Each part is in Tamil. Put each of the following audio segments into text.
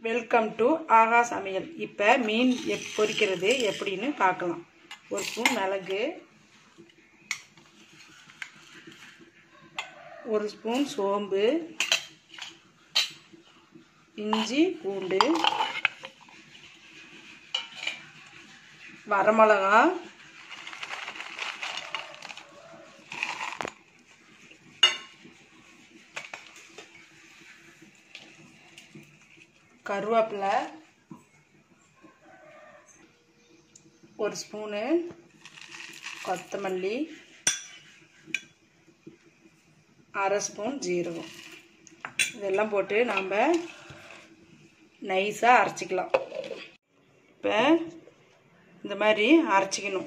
வெல்கம் டு ஆகா சமையல் இப்போ மீன் எப் பொரிக்கிறது எப்படின்னு பார்க்கலாம் ஒரு ஸ்பூன் மிளகு ஒரு ஸ்பூன் சோம்பு இஞ்சி பூண்டு வரமிளகா கருவேப்பிலை ஒரு ஸ்பூனு கொத்தமல்லி அரை ஸ்பூன் ஜீரகம் இதெல்லாம் போட்டு நாம் நைஸாக அரைச்சிக்கலாம் இப்போ இந்த மாதிரி அரைச்சிக்கணும்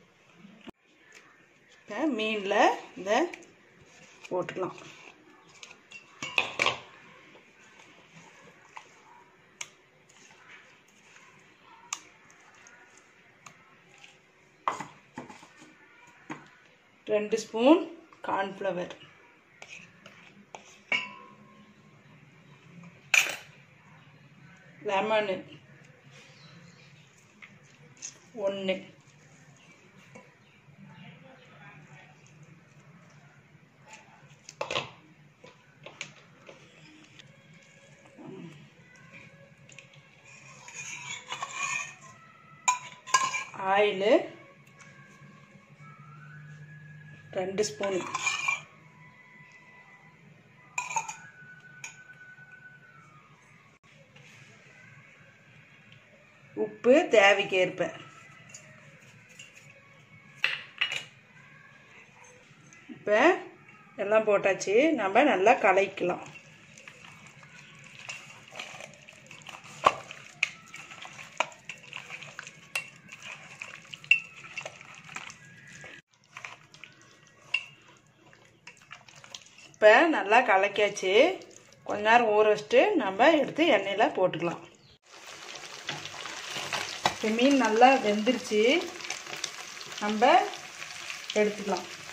இப்போ மீனில் இதை போட்டுக்கலாம் ரெண்டு ஸ்பூன் கார்ன்ஃப்ளவர் லெமனு ஒன்று ஆயிலு ரெண்டு ஸ்பூன் உப்பு தேவைக்கேற்ப இப்போ எல்லாம் போட்டாச்சு நம்ம நல்லா கலக்கலாம் இப்போ நல்லா கலக்கியாச்சு கொஞ்ச நேரம் ஊற வச்சுட்டு நம்ம எடுத்து எண்ணெயில் போட்டுக்கலாம் இப்போ மீன் நல்லா வெந்துருச்சு நம்ம எடுத்துக்கலாம்